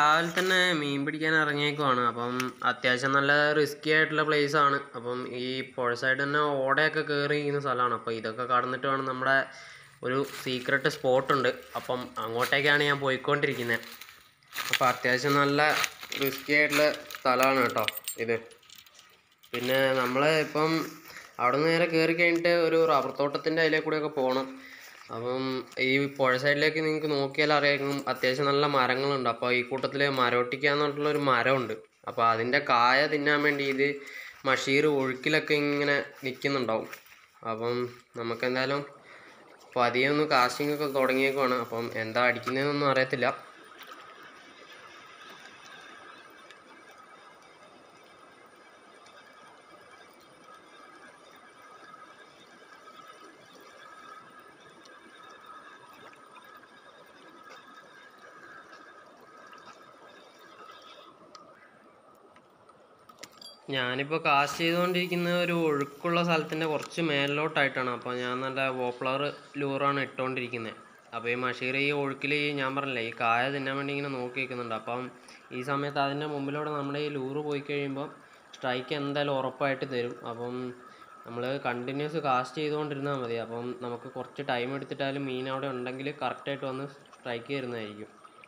രാവിലെ തന്നെ മീൻ പിടിക്കാൻ ഇറങ്ങിയേക്കുവാണ് അപ്പം അത്യാവശ്യം നല്ല റിസ്കി ആയിട്ടുള്ള പ്ലേസ് ആണ് അപ്പം ഈ പുഴ സൈഡ് തന്നെ ഓടയൊക്കെ കയറി ഇരിക്കുന്ന സ്ഥലമാണ് അപ്പോൾ ഇതൊക്കെ കടന്നിട്ട് വേണം നമ്മുടെ ഒരു സീക്രട്ട് സ്പോട്ട് ഉണ്ട് അപ്പം അങ്ങോട്ടേക്കാണ് ഞാൻ പോയിക്കൊണ്ടിരിക്കുന്നത് അപ്പോൾ അത്യാവശ്യം നല്ല റിസ്കി ആയിട്ടുള്ള സ്ഥലമാണ് കേട്ടോ ഇത് പിന്നെ നമ്മൾ ഇപ്പം അവിടെ നിന്ന് നേരെ കയറി കഴിഞ്ഞിട്ട് ഒരു റബ്ബർ തോട്ടത്തിൻ്റെ അതിലേ കൂടെയൊക്കെ പോകണം അപ്പം ഈ പുഴ സൈഡിലേക്ക് നിങ്ങൾക്ക് നോക്കിയാൽ അറിയാം അത്യാവശ്യം നല്ല മരങ്ങളുണ്ട് അപ്പോൾ ഈ കൂട്ടത്തിൽ മരോട്ടിക്ക എന്ന് പറഞ്ഞിട്ടുള്ള ഒരു മരമുണ്ട് അപ്പോൾ അതിൻ്റെ കായ തിന്നാൻ വേണ്ടി ഇത് മഷീർ ഒഴുക്കിലൊക്കെ ഇങ്ങനെ നിൽക്കുന്നുണ്ടാവും അപ്പം നമുക്ക് എന്തായാലും പതിയെ ഒന്ന് കാസ്റ്റിംഗ് ഒക്കെ തുടങ്ങിയേക്കുവാണ് അപ്പം എന്താ അടിക്കുന്നതെന്നൊന്നും അറിയത്തില്ല ഞാനിപ്പോൾ കാസ്റ്റ് ചെയ്തുകൊണ്ടിരിക്കുന്ന ഒരു ഒഴുക്കുള്ള സ്ഥലത്തിൻ്റെ കുറച്ച് മേലിലോട്ടായിട്ടാണ് അപ്പോൾ ഞാൻ നല്ല പോപ്പുലർ ലൂറാണ് ഇട്ടുകൊണ്ടിരിക്കുന്നത് അപ്പോൾ ഈ മഷീർ ഈ ഒഴുക്കിൽ ഈ ഞാൻ പറഞ്ഞില്ലേ ഈ കായ തിന്നാൻ വേണ്ടി ഇങ്ങനെ നോക്കി നിൽക്കുന്നുണ്ട് അപ്പം ഈ സമയത്ത് അതിൻ്റെ മുമ്പിലൂടെ നമ്മുടെ ഈ ലൂറ് പോയി കഴിയുമ്പോൾ സ്ട്രൈക്ക് എന്തായാലും ഉറപ്പായിട്ട് തരും അപ്പം നമ്മൾ കണ്ടിന്യൂസ് കാസ്റ്റ് ചെയ്തുകൊണ്ടിരുന്നാൽ മതി അപ്പം നമുക്ക് കുറച്ച് ടൈം എടുത്തിട്ടാലും മീൻ അവിടെ ഉണ്ടെങ്കിൽ കറക്റ്റായിട്ട് വന്ന് സ്ട്രൈക്ക് തരുന്നതായിരിക്കും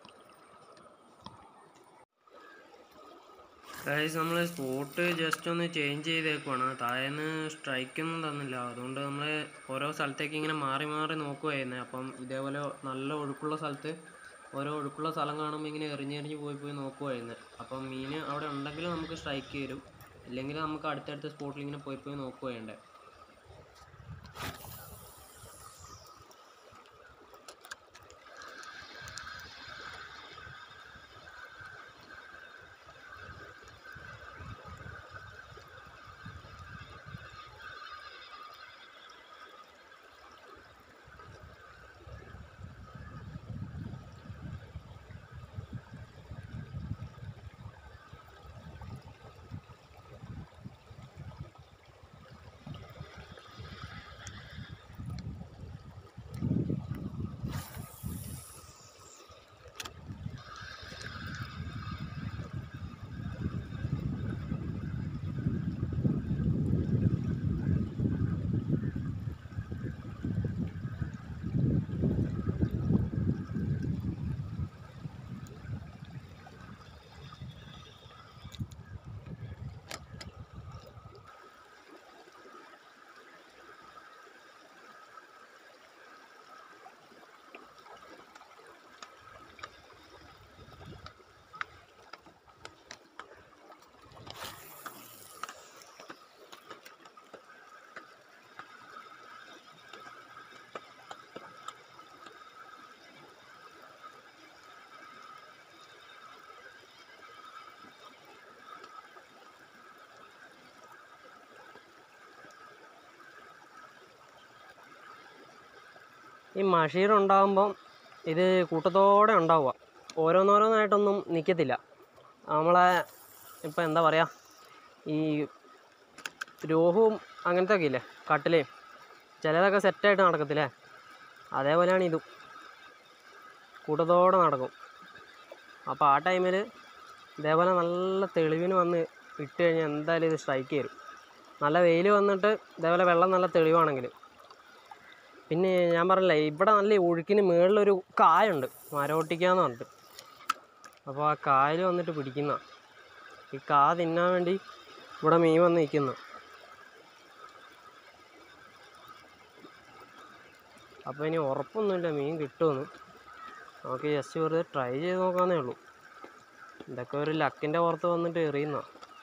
ഗൈസ് നമ്മൾ സ്പോട്ട് ജസ്റ്റ് ഒന്ന് ചേഞ്ച് ചെയ്തേക്കുവാണ് താഴേന്ന് സ്ട്രൈക്കൊന്നും തന്നില്ല അതുകൊണ്ട് നമ്മൾ ഓരോ സ്ഥലത്തേക്ക് ഇങ്ങനെ മാറി മാറി നോക്കുമായിരുന്നു അപ്പം ഇതേപോലെ നല്ല ഒഴുക്കുള്ള സ്ഥലത്ത് ഓരോ ഒഴുക്കുള്ള സ്ഥലം കാണുമ്പോൾ ഇങ്ങനെ എറിഞ്ഞെറിഞ്ഞ് പോയി പോയി നോക്കുമായിരുന്നു അപ്പം മീൻ അവിടെ ഉണ്ടെങ്കിൽ നമുക്ക് സ്ട്രൈക്ക് തരും ഇല്ലെങ്കിൽ നമുക്ക് അടുത്തടുത്ത സ്പോട്ടിൽ ഇങ്ങനെ പോയി പോയി നോക്കുക വേണ്ടേ ഈ മഷീർ ഉണ്ടാകുമ്പം ഇത് കൂട്ടത്തോടെ ഉണ്ടാവുക ഓരോന്നോരോന്നായിട്ടൊന്നും നിൽക്കത്തില്ല നമ്മളെ ഇപ്പം എന്താ പറയുക ഈ രോഹുവും അങ്ങനത്തെ ഒക്കെ ഇല്ലേ കട്ടിലയും ചിലതൊക്കെ സെറ്റായിട്ട് നടക്കത്തില്ലേ അതേപോലെയാണ് ഇതും കൂട്ടത്തോടെ നടക്കും അപ്പോൾ ആ ടൈമിൽ ഇതേപോലെ നല്ല തെളിവിന് വന്ന് ഇട്ട് കഴിഞ്ഞാൽ എന്തായാലും ഇത് സ്ട്രൈക്ക് തരും നല്ല വെയിൽ വന്നിട്ട് ഇതേപോലെ വെള്ളം നല്ല തെളിവാണെങ്കിൽ പിന്നെ ഞാൻ പറഞ്ഞില്ലേ ഇവിടെ നല്ല ഒഴുക്കിന് മുകളിലൊരു കായുണ്ട് മരോട്ടിക്കാന്ന് പറഞ്ഞിട്ട് അപ്പോൾ ആ കായൽ വന്നിട്ട് പിടിക്കുന്ന ഈ കാ തിന്നാൻ വേണ്ടി ഇവിടെ മീൻ വന്ന് നിൽക്കുന്നു അപ്പോൾ ഇനി ഉറപ്പൊന്നുമില്ല മീൻ കിട്ടുമെന്ന് നമുക്ക് ജസ്റ്റ് വെറുതെ ട്രൈ ചെയ്ത് നോക്കാന്നേ ഉള്ളൂ ഇതൊക്കെ ഒരു ലക്കിൻ്റെ പുറത്ത് വന്നിട്ട് എറിയുന്ന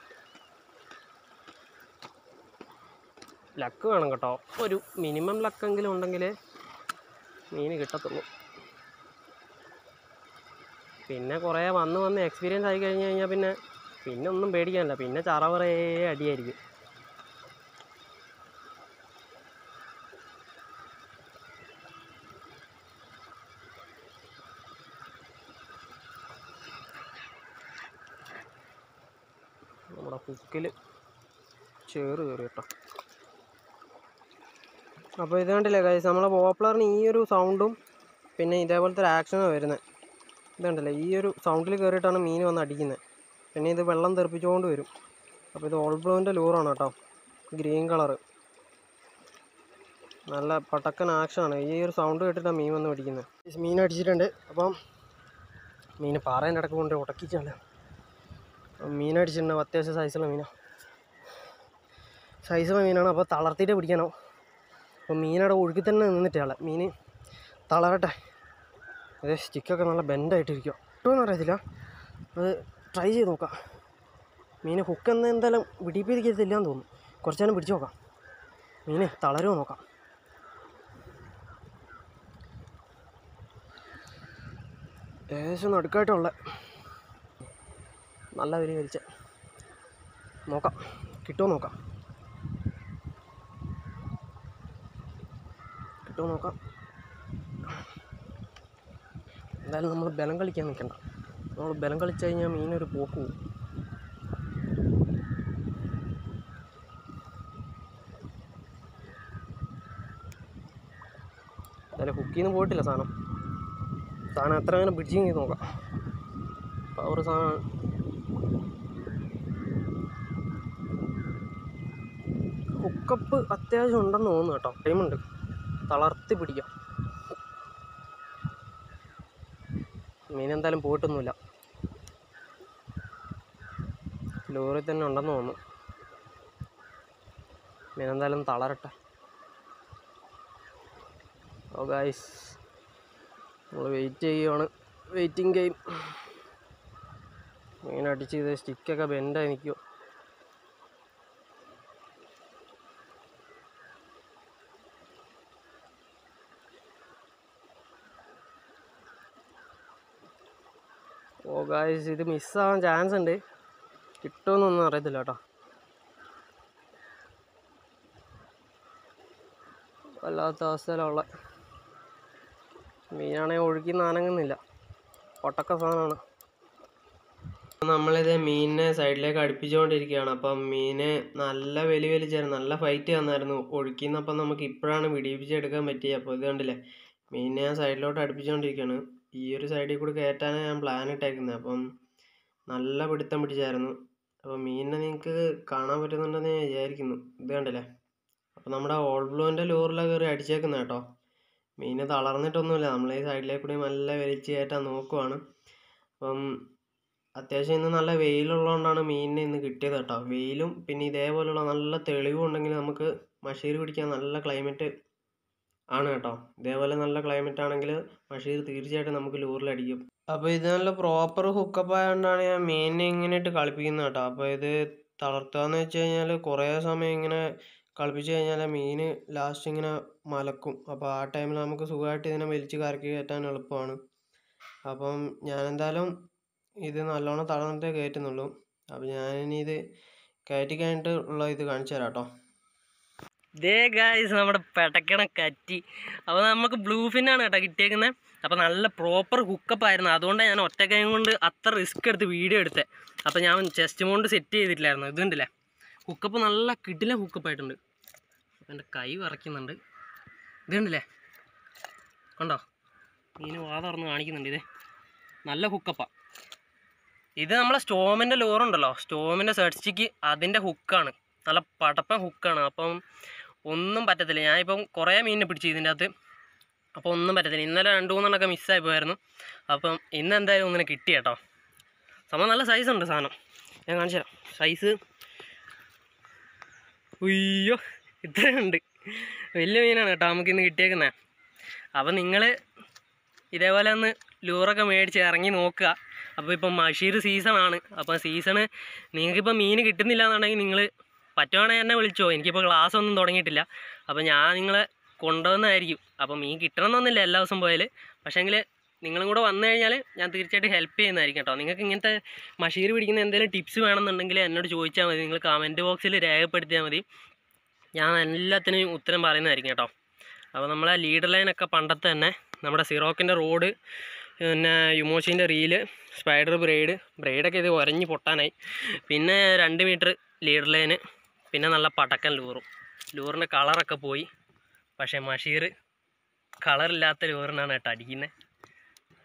ലക്ക് വേണം കേട്ടോ ഒരു മിനിമം ലക്കെങ്കിലും ഉണ്ടെങ്കിൽ മീൻ കിട്ടത്തുള്ളൂ പിന്നെ കുറേ വന്ന് വന്ന് എക്സ്പീരിയൻസ് ആയി കഴിഞ്ഞ് കഴിഞ്ഞാൽ പിന്നെ പിന്നെ ഒന്നും പേടിക്കാനില്ല പിന്നെ ചറവറേ അടിയായിരിക്കും നമ്മുടെ ഹുക്കിൽ ചേറ് കയറി കേട്ടോ അപ്പോൾ ഇത് കണ്ടില്ലേ കൈസ് നമ്മളെ പോപ്പുലറിന് ഈ ഒരു സൗണ്ടും പിന്നെ ഇതേപോലത്തെ ഒരു ആക്ഷനാണ് വരുന്നത് ഇതുണ്ടല്ലേ ഈ ഒരു സൗണ്ടിൽ കയറിയിട്ടാണ് മീൻ വന്ന് അടിക്കുന്നത് പിന്നെ ഇത് വെള്ളം തെറിപ്പിച്ചുകൊണ്ട് വരും അപ്പോൾ ഇത് ഓൾ ബ്ലോവിൻ്റെ ലൂറാണ് കേട്ടോ ഗ്രീൻ കളറ് നല്ല പട്ടക്കൻ ആക്ഷനാണ് ഈ ഒരു സൗണ്ട് കേട്ടിട്ടാണ് മീൻ വന്ന് പിടിക്കുന്നത് മീൻ അടിച്ചിട്ടുണ്ട് അപ്പം മീൻ പാറേൻ്റെ ഇടയ്ക്ക് കൊണ്ട് ഉടക്കിച്ചാണ് മീൻ അടിച്ചിട്ടുണ്ട് അത്യാവശ്യം സൈസുള്ള മീനാണ് സൈസുള്ള മീനാണ് അപ്പോൾ തളർത്തിയിട്ട് പിടിക്കാനോ അപ്പോൾ മീനവിടെ ഒഴുക്കി തന്നെ നിന്നിട്ടാളെ മീൻ തളരട്ടെ ഇത് സ്റ്റിക്കൊക്കെ നല്ല ബെൻഡായിട്ടിരിക്കും കിട്ടുമെന്ന് അറിയത്തില്ല അത് ട്രൈ ചെയ്ത് നോക്കാം മീൻ ഹുക്ക് എന്ന് എന്തായാലും പിടിപ്പിരിക്കത്തില്ലാന്ന് തോന്നുന്നു കുറച്ച് നേരം പിടിച്ച് നോക്കാം മീൻ തളരുമോ നോക്കാം ഏകദേശം നടുക്കായിട്ടുള്ള നല്ല വലിയ വലിച്ച നോക്കാം കിട്ടുമോ നോക്കാം കിട്ടുമോ നോക്കാം എന്തായാലും നമ്മൾ ബലം കളിക്കാൻ നിൽക്കണ്ട നമ്മൾ ബലം കളിച്ചു കഴിഞ്ഞാൽ മീനൊരു പോക്ക് പോകും എന്തായാലും ഹുക്കിൽ നിന്ന് പോയിട്ടില്ല സാധനം സാധനം എത്ര അങ്ങനെ പിടിച്ചിങ് ചെയ്ത് നോക്കാം പവർ സാധനമാണ് ഹുക്കപ്പ് അത്യാവശ്യം ഉണ്ടെന്ന് തോന്നുന്നു കേട്ടോ ടൈമുണ്ട് തളർത്തി പിടിക്കാം മീൻ എന്തായാലും പോയിട്ടൊന്നുമില്ല ലോറി തന്നെ ഉണ്ടെന്ന് തോന്നുന്നു മീൻ എന്തായാലും തളരട്ടെ ഓ ഗായ്സ് നമ്മൾ വെയിറ്റ് ചെയ്യുവാണ് വെയിറ്റിംഗ് ഗെയിം മീൻ അടിച്ച് ഇത് സ്റ്റിക്കൊക്കെ ബെൻഡായി നിൽക്കുമോ ഓ ഗായ്സ് ഇത് മിസ്സാവാൻ ചാൻസ് ഉണ്ട് കിട്ടുമെന്നൊന്നും അറിയത്തില്ല കേട്ടോ വല്ലാത്ത അവസ്ഥയിലുള്ള മീനാണെങ്കിൽ ഒഴുക്കി നനങ്ങുന്നില്ല ഒട്ടക്ക സാധനമാണ് നമ്മളിത് മീനിനെ സൈഡിലേക്ക് അടുപ്പിച്ചുകൊണ്ടിരിക്കുകയാണ് അപ്പം മീന് നല്ല വലി വലിച്ചായിരുന്നു നല്ല ഫൈറ്റ് തന്നായിരുന്നു ഒഴുക്കിന്നപ്പം നമുക്ക് ഇപ്പോഴാണ് വിടിയിപ്പിച്ചെടുക്കാൻ പറ്റിയത് അപ്പോൾ ഇത് കണ്ടില്ലേ മീനിനെ ഞാൻ സൈഡിലോട്ട് അടുപ്പിച്ചുകൊണ്ടിരിക്കുകയാണ് ഈ ഒരു സൈഡിൽ കൂടി കയറ്റാനാണ് ഞാൻ പ്ലാൻ ഇട്ടേക്കുന്നത് അപ്പം നല്ല പിടുത്തം പിടിച്ചായിരുന്നു അപ്പോൾ മീനിനെ നിങ്ങൾക്ക് കാണാൻ പറ്റുന്നുണ്ടെന്ന് ഞാൻ വിചാരിക്കുന്നു ഇത് കണ്ടില്ലേ അപ്പോൾ നമ്മുടെ ഓൾ ബ്ലൂവിൻ്റെ ലൂറിലാണ് കയറി അടിച്ചേക്കുന്നത് കേട്ടോ മീൻ തളർന്നിട്ടൊന്നുമില്ല നമ്മൾ ഈ സൈഡിലേക്ക് കൂടി നല്ല വലിച്ച് കയറ്റാൻ നോക്കുവാണ് അപ്പം അത്യാവശ്യം ഇന്ന് നല്ല വെയിലുള്ളതുകൊണ്ടാണ് മീനിനെ ഇന്ന് കിട്ടിയത് കേട്ടോ വെയിലും പിന്നെ ഇതേപോലുള്ള നല്ല തെളിവും ഉണ്ടെങ്കിൽ നമുക്ക് മഷീർ പിടിക്കാൻ നല്ല ക്ലൈമറ്റ് ആണ് കേട്ടോ ഇതേപോലെ നല്ല ക്ലൈമറ്റ് ആണെങ്കിൽ മഷീർ തീർച്ചയായിട്ടും നമുക്ക് ലൂറിലടിക്കും അപ്പോൾ ഇത് നല്ല പ്രോപ്പർ ഹുക്കപ്പ് ആയതുകൊണ്ടാണ് ഞാൻ മീനിനെ ഇങ്ങനെ ഇട്ട് കളിപ്പിക്കുന്നത് കേട്ടോ അപ്പോൾ ഇത് തളർത്താന്ന് വെച്ച് കഴിഞ്ഞാൽ കുറേ സമയം ഇങ്ങനെ കളിപ്പിച്ച് കഴിഞ്ഞാൽ മീൻ ലാസ്റ്റ് ഇങ്ങനെ മലക്കും അപ്പോൾ ആ ടൈമിൽ നമുക്ക് സുഖമായിട്ട് ഇതിനെ വലിച്ച് കറക്കി കയറ്റാൻ എളുപ്പമാണ് അപ്പം ഞാൻ എന്തായാലും ഇത് നല്ലോണം തളർന്നിട്ടേ കയറ്റുന്നുള്ളൂ അപ്പോൾ ഞാനിനി ഇത് കയറ്റി കഴിഞ്ഞിട്ട് ഉള്ള ഇത് കാണിച്ചു തരാം കേട്ടോ ദേ ഗായ്സ് നമ്മുടെ പെടക്കണ കറ്റി അപ്പോൾ നമുക്ക് ബ്ലൂ ഫിന്നാണ് കേട്ടോ കിട്ടിയേക്കുന്നത് അപ്പോൾ നല്ല പ്രോപ്പർ ഹുക്കപ്പ് ആയിരുന്നു അതുകൊണ്ടാണ് ഞാൻ ഒറ്റ കൈ കൊണ്ട് അത്ര റിസ്ക് എടുത്ത് വീഡിയോ എടുത്തത് അപ്പോൾ ഞാൻ ചെസ്റ്റ് കൊണ്ട് സെറ്റ് ചെയ്തിട്ടില്ലായിരുന്നു ഇതുണ്ടല്ലേ ഹുക്കപ്പ് നല്ല കിടിലം ഹുക്കപ്പ് ആയിട്ടുണ്ട് അപ്പോൾ എൻ്റെ കൈ വിറയ്ക്കുന്നുണ്ട് ഇതുണ്ടല്ലേ കണ്ടോ മീന് വാ തുറന്ന് കാണിക്കുന്നുണ്ട് ഇതേ നല്ല ഹുക്കപ്പാണ് ഇത് നമ്മളെ സ്റ്റോമിൻ്റെ ലോറുണ്ടല്ലോ സ്റ്റോമിൻ്റെ സെർച്ചിക്ക് അതിൻ്റെ ഹുക്കാണ് നല്ല പടപ്പൻ ഹുക്കാണ് അപ്പം ഒന്നും പറ്റത്തില്ല ഞാനിപ്പം കുറേ മീനിനെ പിടിച്ചു ഇതിൻ്റെ അകത്ത് അപ്പോൾ ഒന്നും പറ്റത്തില്ല ഇന്നലെ രണ്ട് മൂന്നെണ്ണമൊക്കെ മിസ്സായി പോയായിരുന്നു അപ്പം ഇന്ന് എന്തായാലും ഒന്നിനെ കിട്ടി കേട്ടോ സംഭവം നല്ല സൈസ് ഉണ്ട് സാധനം ഞാൻ കാണിച്ചു തരാം സൈസ് ഉയ്യോ ഇത്രയുണ്ട് വലിയ മീനാണ് കേട്ടോ നമുക്ക് ഇന്ന് കിട്ടിയേക്കുന്നത് അപ്പം നിങ്ങൾ ഇതേപോലെ ഒന്ന് ലൂറൊക്കെ മേടിച്ച് ഇറങ്ങി നോക്കുക അപ്പോൾ ഇപ്പം മഷീർ സീസണാണ് അപ്പോൾ സീസണ് നിങ്ങൾക്കിപ്പോൾ മീൻ കിട്ടുന്നില്ല എന്നുണ്ടെങ്കിൽ നിങ്ങൾ പറ്റുവാണെങ്കിൽ എന്നെ വിളിച്ചോ എനിക്കിപ്പോൾ ക്ലാസ് ഒന്നും തുടങ്ങിയിട്ടില്ല അപ്പോൾ ഞാൻ നിങ്ങളെ കൊണ്ടുവന്നതായിരിക്കും അപ്പോൾ മീൻ കിട്ടണമെന്നൊന്നുമില്ല എല്ലാ ദിവസം പോയാൽ പക്ഷേങ്കിൽ നിങ്ങളും കൂടെ വന്നു കഴിഞ്ഞാൽ ഞാൻ തീർച്ചയായിട്ടും ഹെൽപ്പ് ചെയ്യുന്നതായിരിക്കും കേട്ടോ നിങ്ങൾക്ക് ഇങ്ങനത്തെ മഷീർ പിടിക്കുന്ന എന്തെങ്കിലും ടിപ്സ് വേണമെന്നുണ്ടെങ്കിൽ എന്നോട് ചോദിച്ചാൽ മതി നിങ്ങൾ കമൻറ്റ് ബോക്സിൽ രേഖപ്പെടുത്തിയാൽ മതി ഞാൻ എല്ലാത്തിനും ഉത്തരം പറയുന്നതായിരിക്കും കേട്ടോ അപ്പോൾ നമ്മളെ ലീഡർ ലൈനൊക്കെ പണ്ടത്തെ തന്നെ നമ്മുടെ സിറോക്കിൻ്റെ റോഡ് പിന്നെ യുമോഷിൻ്റെ റീല് സ്പൈഡർ ബ്രൈഡ് ബ്രൈഡൊക്കെ ഇത് ഉരഞ്ഞ് പൊട്ടാനായി പിന്നെ രണ്ട് മീറ്റർ ലീഡർ ലൈന് പിന്നെ നല്ല പടക്കൻ ലൂറും ലൂറിൻ്റെ കളറൊക്കെ പോയി പക്ഷേ മഷീർ കളറില്ലാത്ത ലൂറിനാണ് കേട്ടോ അടിക്കുന്നത്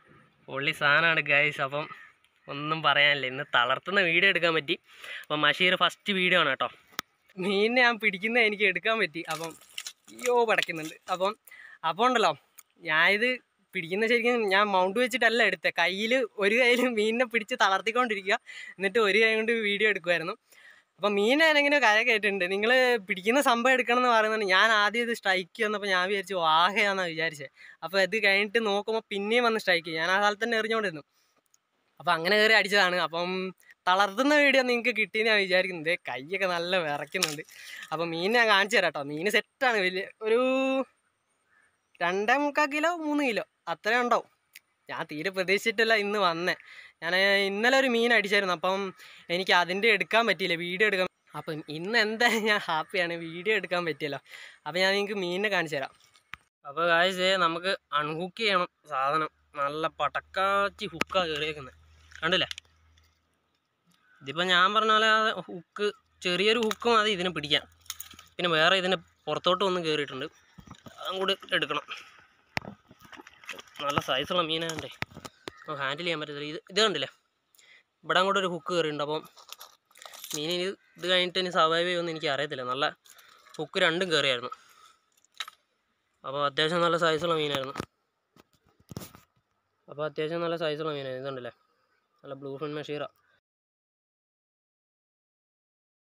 പൊള്ളി സാധനമാണ് ഗൈസ് അപ്പം ഒന്നും പറയാനില്ല ഇന്ന് തളർത്തുന്ന വീഡിയോ എടുക്കാൻ പറ്റി അപ്പം മഷീർ ഫസ്റ്റ് വീഡിയോ ആണ് കേട്ടോ മീനിനെ ഞാൻ പിടിക്കുന്നത് എനിക്ക് എടുക്കാൻ പറ്റി അപ്പം അയ്യോ പടയ്ക്കുന്നുണ്ട് അപ്പം അപ്പോൾ ഉണ്ടല്ലോ ഞാനിത് പിടിക്കുന്ന ശരിക്കും ഞാൻ മൗണ്ട് വെച്ചിട്ടല്ല എടുത്തത് കയ്യിൽ ഒരു കയ്യിൽ മീനിനെ പിടിച്ച് തളർത്തിക്കൊണ്ടിരിക്കുക എന്നിട്ട് ഒരു കൈ കൊണ്ട് വീഡിയോ എടുക്കുമായിരുന്നു അപ്പം മീൻ ഞാനെങ്ങനെ കര കയറ്റുന്നുണ്ട് നിങ്ങൾ പിടിക്കുന്ന സംഭവം എടുക്കണം എന്ന് പറയുന്നുണ്ട് ഞാൻ ആദ്യം ഇത് സ്ട്രൈക്ക് വന്നപ്പോൾ ഞാൻ വിചാരിച്ചു വാഹയാന്നാണ് വിചാരിച്ചത് അപ്പോൾ ഇത് കഴിഞ്ഞിട്ട് നോക്കുമ്പോൾ പിന്നെയും വന്ന് സ്ട്രൈക്ക് ഞാൻ ആ കാലത്ത് തന്നെ എറിഞ്ഞുകൊണ്ടിരുന്നു അപ്പം അങ്ങനെ കയറി അടിച്ചതാണ് അപ്പം തളർത്തുന്ന വീഡിയോ നിങ്ങൾക്ക് കിട്ടിയെന്ന് ഞാൻ വിചാരിക്കുന്നത് ദേ കൈയൊക്കെ നല്ല വിറയ്ക്കുന്നുണ്ട് അപ്പം മീൻ ഞാൻ കാണിച്ചു തരാം കേട്ടോ മീൻ സെറ്റാണ് വലിയ ഒരു രണ്ടേ മുക്കാൽ കിലോ മൂന്ന് കിലോ അത്രയും ഉണ്ടാവും ഞാൻ തീരെ പ്രതീക്ഷിച്ചിട്ടല്ല ഇന്ന് വന്നേ ഞാൻ ഇന്നലെ ഒരു മീൻ അടിച്ചായിരുന്നു അപ്പം എനിക്ക് അതിൻ്റെ എടുക്കാൻ പറ്റിയില്ല വീഡിയോ എടുക്കാൻ അപ്പം ഇന്ന് എന്തായാലും ഞാൻ ഹാപ്പിയാണ് വീഡിയോ എടുക്കാൻ പറ്റിയല്ലോ അപ്പം ഞാൻ നിങ്ങൾക്ക് മീനിനെ കാണിച്ചു തരാം അപ്പോൾ കാഴ്ച നമുക്ക് അൺഹുക്ക് ചെയ്യണം സാധനം നല്ല പടക്കാച്ചി ഹുക്കാണ് കയറിയേക്കുന്നത് കണ്ടില്ലേ ഇതിപ്പോൾ ഞാൻ പറഞ്ഞ പോലെ ഹുക്ക് ചെറിയൊരു ഹുക്ക് മതി ഇതിനെ പിടിക്കാൻ പിന്നെ വേറെ ഇതിന് പുറത്തോട്ട് വന്ന് കയറിയിട്ടുണ്ട് അതും കൂടി എടുക്കണം നല്ല സൈസുള്ള മീനാണ്ടേ അപ്പോൾ ഹാൻഡിൽ ചെയ്യാൻ പറ്റത്തില്ല ഇത് ഇത് കണ്ടില്ലേ ഇവിടെ അങ്ങോട്ട് ഒരു ഹുക്ക് കയറിയിട്ടുണ്ട് അപ്പം മീനിന് ഇത് ഇത് കഴിഞ്ഞിട്ട് ഇനി സർവൈവ് ചെയ്യുമെന്ന് എനിക്ക് അറിയത്തില്ല നല്ല ഹുക്ക് രണ്ടും കയറിയായിരുന്നു അപ്പോൾ അത്യാവശ്യം നല്ല സൈസുള്ള മീനായിരുന്നു അപ്പോൾ അത്യാവശ്യം നല്ല സൈസുള്ള മീനായിരുന്നു ഇതുണ്ടല്ലേ നല്ല ബ്ലൂ ഫിൻ മെഷീറ